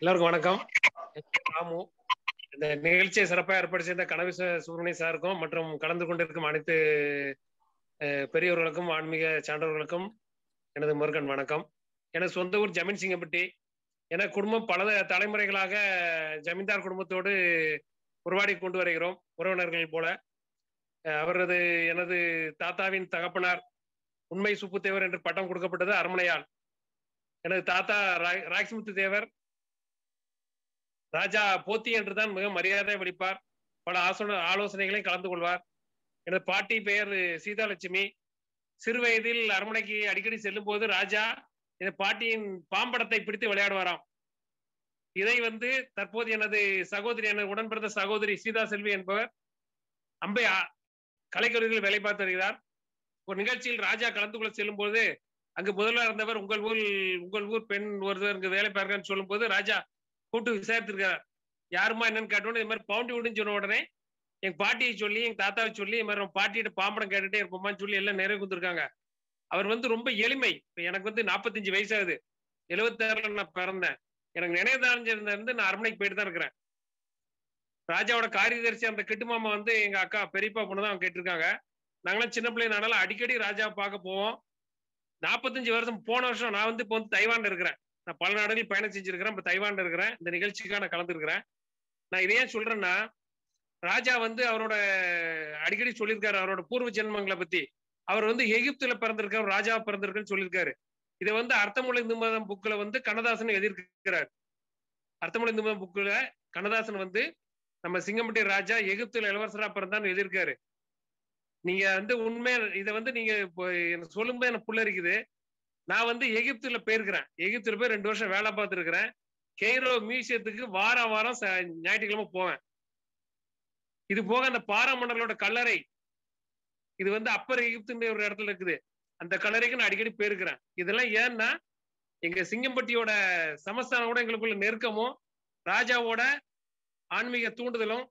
எல்லாருக்கும் வணக்கம் ராமு இந்த நிகழ்ச்சியை சிறப்பாக ஏற்பாடு செய்த கனவிச சூரியனை சாருக்கும் மற்றும் கலந்து கொண்டிருக்கும் அனைத்து அஹ், பெரியவர்களுக்கும் ஆன்மீக சான்றவர்களுக்கும் எனது முருகன் வணக்கம் எனது சொந்த ஊர் ஜமீன் சிங்கப்பட்டி என குடும்பம் பல தலைமுறைகளாக ஜமீன்தார் குடும்பத்தோடு உருவாடி கொண்டு வருகிறோம் உறவினர்கள் போல அஹ், அவரது எனது தாத்தாவின் தகப்பனார் உண்மை சுப்பு தேவர் என்று பட்டம் கொடுக்கப்பட்டது அரண்மனையால் எனது தாத்தா ரா- ராக்சிமுத்து தேவர் ராஜா போத்தி என்றுதான் மிக மரியாதை வலிப்பார் பல ஆசோன ஆலோசனைகளையும் கலந்து கொள்வார் எனது பாட்டி பெயர் சீதாலட்சுமி சிறு வயதில் அரண்மனைக்கு அடிக்கடி செல்லும் போது ராஜா இந்த பாட்டியின் பாம்படத்தை பிடித்து விளையாடுவாராம் இதை வந்து தற்போது எனது சகோதரி எனது உடன் பிறந்த சகோதரி சீதா செல்வி என்பவர் அம்பை ஆ- கலைக்கல்லூரியில் வேலை பார்த்து வருகிறார் ஒரு நிகழ்ச்சியில் ராஜா கலந்து கொள்ள செல்லும் போது அங்கு முதல்வர் இருந்தவர் உங்கள் ஊர் உங்கள் ஊர் பெண் ஒருவர் இங்கு வேலை பார்க்கன்னு சொல்லும் போது ராஜா கூப்பிட்டு விசாரித்திருக்கார் யாருமா என்னன்னு கேட்டோன்னு இது மாதிரி பவுண்டி விடுன்னு சொன்ன உடனே எங்க பாட்டியை சொல்லி எங்க தாத்தாவை சொல்லி இது மாதிரி நம்ம பாட்டியிட்ட பாம்படம் கேட்டுட்டே இருப்போமான்னு சொல்லி எல்லாம் நிறைவு கொடுத்துருக்காங்க அவர் வந்து ரொம்ப எளிமை இப்ப எனக்கு வந்து நாற்பத்தஞ்சு வயசாகுது எழுபத்தாறுல நான் பிறந்தேன் எனக்கு நினைவுதாரஞ்சிருந்த இருந்து நான் அரண்மனைக்கு போயிட்டு தான் இருக்கிறேன் ராஜாவோட காரியதரிசி அந்த கிட்டு மாமா வந்து எங்க அக்கா பெரியப்பா பொண்ணு தான் அவங்க கேட்டிருக்காங்க நாங்களாம் சின்ன பிள்ளைனால அடிக்கடி ராஜாவை பார்க்க போவோம் நாற்பத்தஞ்சு வருஷம் போன வருஷம் நான் வந்து இப்போ வந்து தைவான்ல இருக்கிறேன் நான் பல நாடுகளில் பயணம் செஞ்சிருக்கிறேன் இப்போ தைவான்ல இருக்கிறேன் இந்த நிகழ்ச்சிக்காக நான் கலந்துருக்கிறேன் நான் இதை ஏன் சொல்றேன்னா ராஜா வந்து அவரோட அடிக்கடி சொல்லியிருக்காரு அவரோட பூர்வ ஜென்மங்களை பத்தி அவர் வந்து எகிப்துல பிறந்திருக்கார் ராஜா பிறந்திருக்குன்னு சொல்லியிருக்காரு இதை வந்து அர்த்தமுள்ள இந்து மதம் புக்கில் வந்து கண்ணதாசன் எதிர்க்கிறார் அர்த்தமுள்ள இந்து மதம் புக்கில் கண்ணதாசன் வந்து நம்ம சிங்கம்பட்டி ராஜா எகிப்துல இளவரசரா பிறந்தான்னு எழுதியிருக்காரு நீங்க வந்து உண்மை இதை வந்து நீங்க இப்போ எனக்கு சொல்லும்போது எனக்கு புள்ள இருக்குது நான் வந்து எகிப்துல போயிருக்கிறேன் எகிப்துல போய் ரெண்டு வருஷம் வேலை பார்த்துருக்கிறேன் கெய்ரோ மியூசியத்துக்கு வாரம் வாரம் ச- ஞாயிற்றுக்கிழமை போவேன் இது போக அந்த பாராமன்னர்களோட கல்லறை இது வந்து அப்பர் எகிப்துன்ற ஒரு இடத்துல இருக்குது அந்த கல்லறைக்கு நான் அடிக்கடி போயிருக்கிறேன் இதெல்லாம் ஏன்னா எங்க சிங்கம்பட்டியோட சமஸ்தானம் கூட எங்களுக்குள்ள நெருக்கமும் ராஜாவோட ஆன்மீக தூண்டுதலும்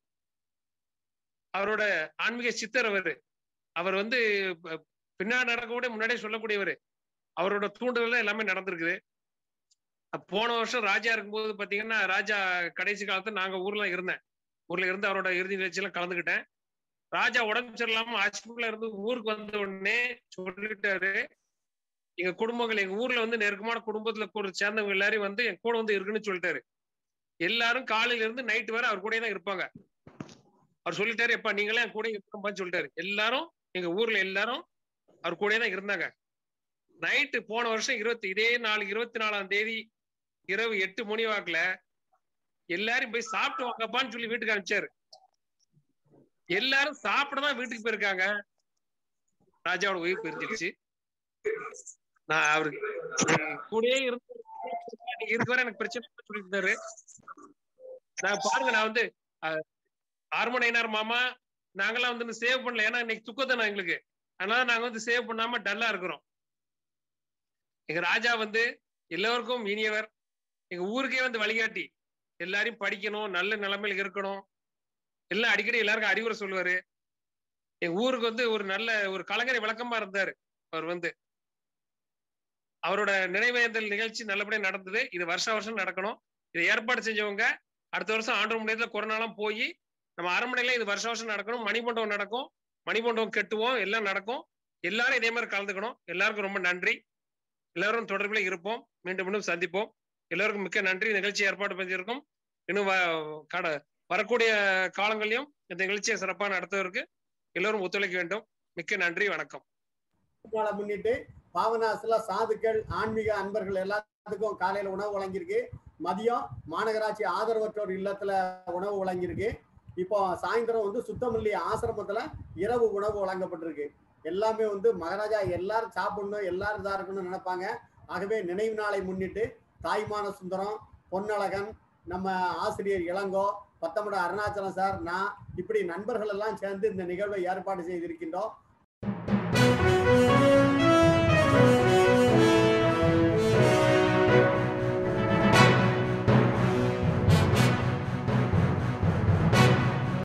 அவரோட ஆன்மீக சித்தர் அவரு அவர் வந்து ப- பின்னாடி நடக்க கூட முன்னாடியே சொல்லக்கூடியவர் அவரோட தூண்டுதல் எல்லாமே நடந்திருக்குது அப்ப போன வருஷம் ராஜா இருக்கும்போது பாத்தீங்கன்னா ராஜா கடைசி காலத்துல நாங்க ஊர்ல இருந்தேன் ஊர்ல இருந்து அவரோட இறுதி நிகழ்ச்சியெல்லாம் கலந்துக்கிட்டேன் ராஜா உடம்பு சரியில்லாம ஹாஸ்பிட்டல்ல இருந்து ஊருக்கு வந்த உடனே சொல்லிட்டாரு எங்க குடும்பங்கள் எங்க ஊர்ல வந்து நெருக்கமான குடும்பத்துல கூட சேர்ந்தவங்க எல்லாரையும் வந்து என் கூட வந்து இருக்குன்னு சொல்லிட்டாரு எல்லாரும் காலையில இருந்து நைட் வரை அவர் கூடயே தான் இருப்பாங்க அவர் சொல்லிட்டாரு எப்பா நீங்களே என் கூட இருக்கப்பான்னு சொல்லிட்டாரு எல்லாரும் எங்க ஊர்ல எல்லாரும் அவர் கூடயே தான் இருந்தாங்க நைட்டு போன வருஷம் இருபத்தி இதே நாலு இருபத்தி நாலாம் தேதி இரவு எட்டு மணி வாக்குல எல்லாரும் போய் சாப்பிட்டு வாங்கப்பான்னு சொல்லி வீட்டுக்கு அனுப்பிச்சாரு எல்லாரும் சாப்பிட தான் வீட்டுக்கு போயிருக்காங்க ராஜாவோட உயிர் பிரிஞ்சிருச்சு நான் அவருக்கு கூடயே இருந்து நீங்க இருக்க வரை எனக்கு பிரச்சனை இல்லைன்னு சொல்லியிருந்தாரு நான் பாருங்க நான் வந்து அஹ், ஆறுமணினார் மாமா நாங்கெல்லாம் வந்து சேவ் பண்ணல ஏன்னா இன்னைக்கு துக்கத்தானே எங்களுக்கு அதனால நாங்க வந்து சேவ் பண்ணாம டல்லா இருக்கிறோம் எங்க ராஜா வந்து எல்லோருக்கும் இனியவர் எங்க ஊருக்கே வந்து வழிகாட்டி எல்லாரையும் படிக்கணும் நல்ல நிலைமையில இருக்கணும் எல்லாம் அடிக்கடி எல்லாருக்கும் அறிவுரை சொல்லுவாரு எங்க ஊருக்கு வந்து ஒரு நல்ல ஒரு கலைஞரை விளக்கமா இருந்தாரு அவர் வந்து அவரோட நினைவேந்தல் நிகழ்ச்சி நல்லபடியா நடந்தது இது வருஷம் வருஷம் நடக்கணும் இதை ஏற்பாடு செஞ்சவங்க அடுத்த வருஷம் ஆண்டு முன்னேறத்துல கொரோனாலாம் போய் நம்ம அரண்மனையில இது வருஷம் வருஷம் நடக்கணும் மணிமண்டபம் நடக்கும் மணிமண்டபம் கட்டுவோம் எல்லாம் நடக்கும் எல்லாரும் இதே மாதிரி கலந்துக்கணும் எல்லாருக்கும் ரொம்ப நன்றி எல்லாரும் தொடர்பில் இருப்போம் மீண்டும் மீண்டும் சந்திப்போம் எல்லாருக்கும் மிக்க நன்றி நிகழ்ச்சி ஏற்பாடு பண்ணியிருக்கோம் இன்னும் வ- கட வரக்கூடிய காலங்களிலும் இந்த நிகழ்ச்சியை சிறப்பாக நடத்துவதற்கு எல்லோரும் ஒத்துழைக்க வேண்டும் மிக்க நன்றி வணக்கம் நாளை முன்னிட்டு பாவனாசுல சாதுக்கள் ஆன்மீக அன்பர்கள் எல்லாத்துக்கும் காலையில உணவு வழங்கியிருக்கு மதியம் மாநகராட்சி ஆதரவற்றோர் இல்லத்துல உணவு வழங்கியிருக்கு இப்போ சாயந்தரம் வந்து சுத்தமல்லி ஆசிரமத்துல இரவு உணவு வழங்கப்பட்டிருக்கு எல்லாமே வந்து மகாராஜா எல்லாரும் சாப்பிடணும் எல்லாரும் இதா இருக்கணும்னு நினைப்பாங்க ஆகவே நினைவு நாளை முன்னிட்டு தாய்மான சுந்தரம் பொன்னழகன் நம்ம ஆசிரியர் இளங்கோ பத்தமட அருணாச்சலம் சார் நான் இப்படி நண்பர்கள் எல்லாம் சேர்ந்து இந்த நிகழ்வை ஏற்பாடு செய்திருக்கின்றோம்